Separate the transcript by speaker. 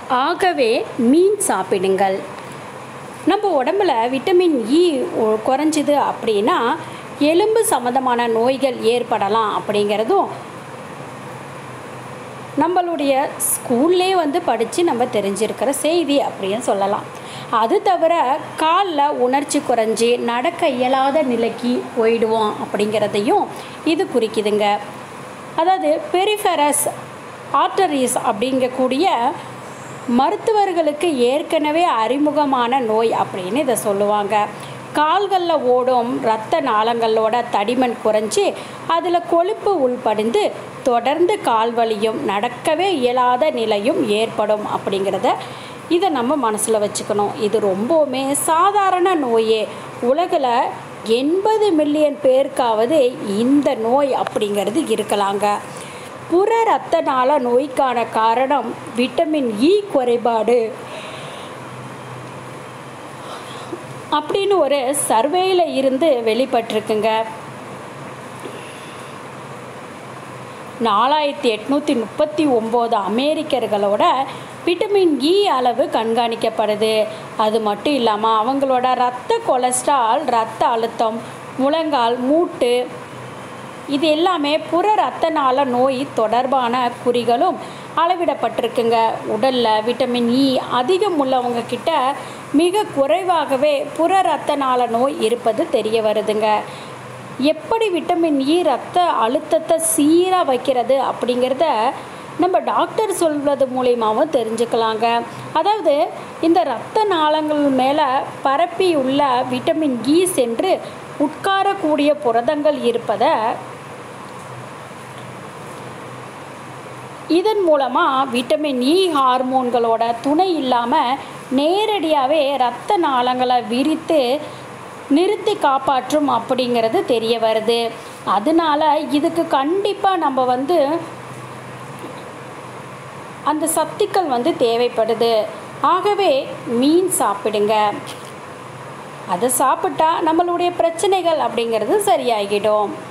Speaker 1: ஆகவே மீன் சாப்பிடுங்கள் நம்ம உடம்புல விட்டமின் இ குறைஞ்சிது அப்படின்னா எலும்பு சம்மந்தமான நோய்கள் ஏற்படலாம் அப்படிங்கிறதும் நம்மளுடைய ஸ்கூல்லே வந்து படித்து நம்ம தெரிஞ்சிருக்கிற செய்தி அப்படின்னு சொல்லலாம் அது தவிர காலில் உணர்ச்சி குறைஞ்சி நடக்க இயலாத நிலைக்கு போயிடுவோம் அப்படிங்கிறதையும் இது குறிக்குதுங்க அதாவது பெரிஃபெரஸ் ஆர்டரிஸ் அப்படிங்கக்கூடிய மருத்துவர்களுக்கு ஏற்கனவே அறிமுகமான நோய் அப்படின்னு இதை சொல்லுவாங்க கால்களில் ஓடும் இரத்த நாளங்களோட தடிமன் குறைஞ்சி அதில் கொழுப்பு உள்படிந்து தொடர்ந்து கால் வலியும் நடக்கவே இயலாத நிலையும் ஏற்படும் அப்படிங்கிறத இதை நம்ம மனசில் வச்சுக்கணும் இது ரொம்பவுமே சாதாரண நோயே உலகில் எண்பது மில்லியன் பேருக்காவது இந்த நோய் அப்படிங்கிறது இருக்கலாங்க புற இரத்த நாள நோய்க்கான காரணம் விட்டமின் இ குறைபாடு அப்படின்னு ஒரு சர்வேயில் இருந்து வெளிப்பட்டிருக்குங்க நாலாயிரத்தி எட்நூற்றி முப்பத்தி ஒம்பது அமெரிக்கர்களோட விட்டமின் இ அளவு கண்காணிக்கப்படுது அது மட்டும் இல்லாமல் அவங்களோட இரத்த கொலஸ்ட்ரால் இரத்த அழுத்தம் முழங்கால் மூட்டு இது எல்லாமே புற இரத்த நாள நோய் தொடர்பான குறிகளும் அளவிடப்பட்டிருக்குங்க உடலில் விட்டமின் இ அதிகம் உள்ளவங்க கிட்ட மிக குறைவாகவே புற இரத்த நாள நோய் இருப்பது தெரிய வருதுங்க எப்படி விட்டமின் இ ரத்த அழுத்தத்தை சீராக வைக்கிறது அப்படிங்கிறத நம்ம டாக்டர் சொல்வது மூலியமாகவும் தெரிஞ்சுக்கலாங்க அதாவது இந்த இரத்த நாளங்கள் மேலே பரப்பி உள்ள விட்டமின் இ சென்று உட்காரக்கூடிய புரதங்கள் இருப்பதை இதன் மூலமாக விட்டமின் இ ஹார்மோன்களோட துணை இல்லாமல் நேரடியாகவே இரத்த நாளங்களை விரித்து நிறுத்தி காப்பாற்றும் அப்படிங்கிறது தெரிய வருது அதனால இதுக்கு கண்டிப்பாக நம்ம வந்து அந்த சத்துக்கள் வந்து தேவைப்படுது ஆகவே மீன் சாப்பிடுங்க அதை சாப்பிட்டா நம்மளுடைய பிரச்சனைகள் அப்படிங்கிறது சரியாகிடும்